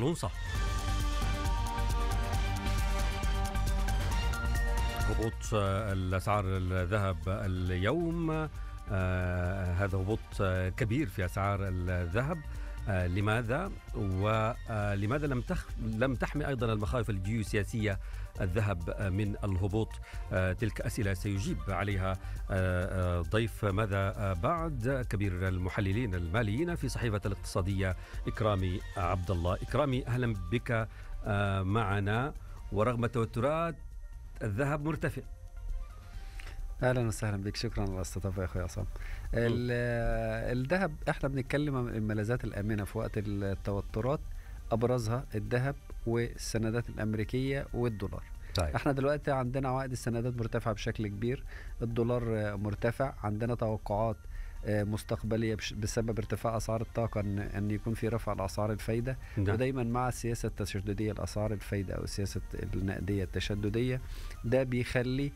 الأونصة هبوط الأسعار الذهب اليوم آه هذا هبوط كبير في أسعار الذهب آه لماذا ولماذا لم تخ... لم تحمي ايضا المخاوف الجيوسياسيه الذهب من الهبوط آه تلك اسئله سيجيب عليها آه ضيف ماذا بعد كبير المحللين الماليين في صحيفه الاقتصاديه اكرامي عبد الله اكرامي اهلا بك معنا ورغم توترات الذهب مرتفع اهلا وسهلا بك شكرا على الاستضافه يا اخوي عصام الذهب احنا بنتكلم عن الملاذات الامنه في وقت التوترات ابرزها الذهب والسندات الامريكيه والدولار طيب. احنا دلوقتي عندنا عوائد السندات مرتفعه بشكل كبير الدولار مرتفع عندنا توقعات مستقبليه بسبب ارتفاع اسعار الطاقه ان ان يكون في رفع لاسعار الفايده ده. ودايما مع السياسه التشدديه لاسعار الفايده او السياسه النقديه التشدديه ده بيخلي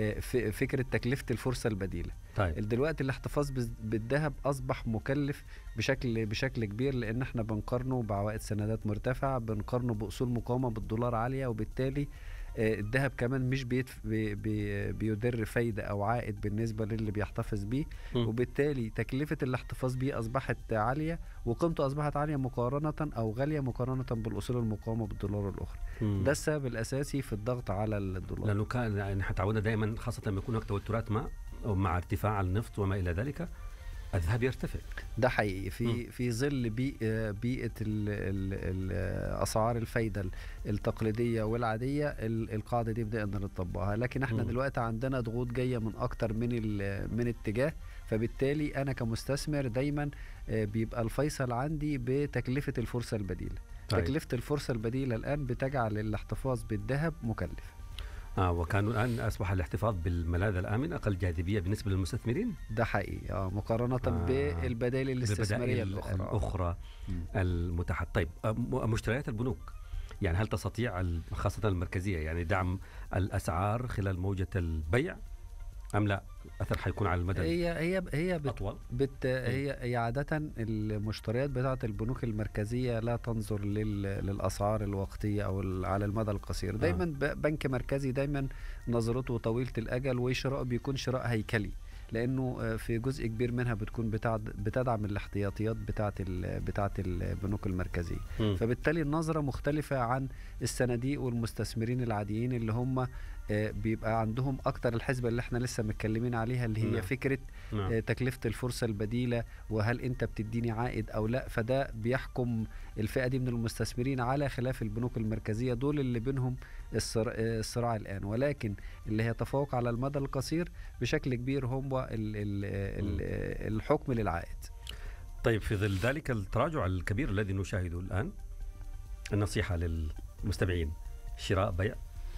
فكره تكلفه الفرصه البديله طيب. دلوقتي الاحتفاظ بالذهب اصبح مكلف بشكل بشكل كبير لان احنا بنقارنه بعوائد سندات مرتفعه بنقارنه باصول مقاومه بالدولار عاليه وبالتالي الذهب كمان مش بيتف بي بي بيدر فايدة أو عائد بالنسبة للي بيحتفظ بيه م. وبالتالي تكلفة الاحتفاظ بيه أصبحت عالية وقيمته أصبحت عالية مقارنة أو غالية مقارنة بالأصول المقاومة بالدولار الأخرى م. ده السبب الأساسي في الضغط على الدولار لأنه كان يعني احنا تعودنا دائما خاصة لما يكون هناك توترات ما أو مع ارتفاع النفط وما إلى ذلك الذهب يرتفع ده حقيقي في م. في ظل بيئه بيئه ال ال ال اسعار الفايده التقليديه والعاديه القاعده دي بدانا نطبقها لكن احنا م. دلوقتي عندنا ضغوط جايه من اكتر من من اتجاه فبالتالي انا كمستثمر دايما بيبقى الفيصل عندي بتكلفه الفرصه البديله طيب. تكلفه الفرصه البديله الان بتجعل الاحتفاظ بالذهب مكلف آه وكانوا الان اصبح الاحتفاظ بالملاذ الامن اقل جاذبيه بالنسبه للمستثمرين ده حقيقي اه مقارنه آه بالبدائل الاستثماريه الاخرى, الأخرى المتاحه طيب مشتريات البنوك يعني هل تستطيع خاصه المركزيه يعني دعم الاسعار خلال موجه البيع ام لا اثر حيكون على المدى هي هي هي بت اطول بت هي هي عاده المشتريات بتاعه البنوك المركزيه لا تنظر لل للاسعار الوقتيه او على المدى القصير دايما آه. بنك مركزي دايما نظرته طويله الاجل وشراء بيكون شراء هيكلي لانه في جزء كبير منها بتكون بتدعم الاحتياطيات بتاعه بتاعه البنوك المركزيه م. فبالتالي النظره مختلفه عن الصناديق والمستثمرين العاديين اللي هم بيبقى عندهم اكتر الحسبه اللي احنا لسه متكلمين عليها اللي هي نعم. فكره نعم. تكلفه الفرصه البديله وهل انت بتديني عائد او لا فده بيحكم الفئه دي من المستثمرين على خلاف البنوك المركزيه دول اللي بينهم الصراع الان ولكن اللي هيتفوق على المدى القصير بشكل كبير هو الحكم للعائد طيب في ظل ذلك التراجع الكبير الذي نشاهده الان النصيحه للمستمعين شراء بيع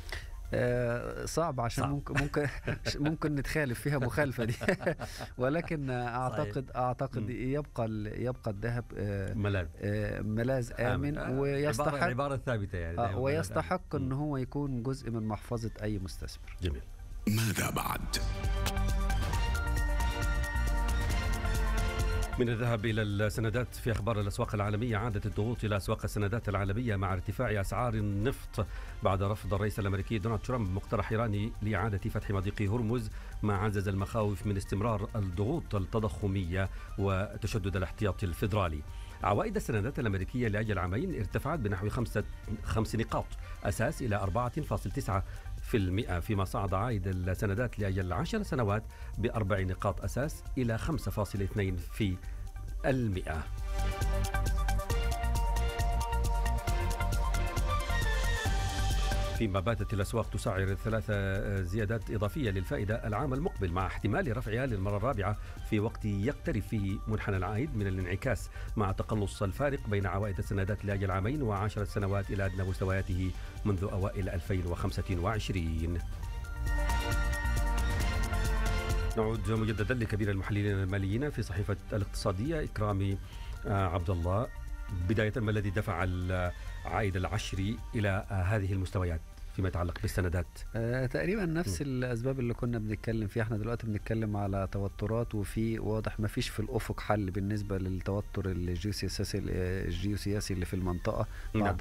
آه صعب عشان صعب. ممكن ممكن ممكن نتخالف فيها مخالفه دي ولكن اعتقد صحيح. اعتقد يبقى يبقى الذهب آه ملاذ آه ملاذ امن آه ويستحق عباره, عبارة ثابته يعني آه ويستحق ان هو يكون جزء من محفظه اي مستثمر جميل ماذا بعد من الذهب إلى السندات في أخبار الأسواق العالمية عادت الضغوط إلى أسواق السندات العالمية مع ارتفاع أسعار النفط بعد رفض الرئيس الأمريكي دونالد ترامب مقترح إيراني لإعادة فتح مضيق هرمز ما عزز المخاوف من استمرار الضغوط التضخمية وتشدد الاحتياطي الفيدرالي عوائد السندات الأمريكية لأجل عامين ارتفعت بنحو خمسة خمس نقاط أساس إلى 4.9 في المئة فيما صعد عائد السندات لأجل عشر سنوات بأربع نقاط أساس إلى 5.2 في المئة فيما باتت الأسواق تسعر ثلاثة زيادات إضافية للفائدة العام المقبل مع احتمال رفعها للمرة الرابعة في وقت يقترب فيه منحنى العائد من الانعكاس مع تقلص الفارق بين عوائد السندات لأجل عامين وعشرة سنوات إلى أدنى مستوياته منذ أوائل 2025 نعود مجددا لكبير المحللين الماليين في صحيفة الاقتصادية إكرامي عبد الله بداية ما الذي دفع العائد العشري إلى هذه المستويات فيما يتعلق بالسندات آه تقريبا نفس م. الاسباب اللي كنا بنتكلم فيها احنا دلوقتي بنتكلم على توترات وفي واضح ما فيش في الافق حل بالنسبه للتوتر الجيوسياسي الجيوسياسي اللي في المنطقه بعد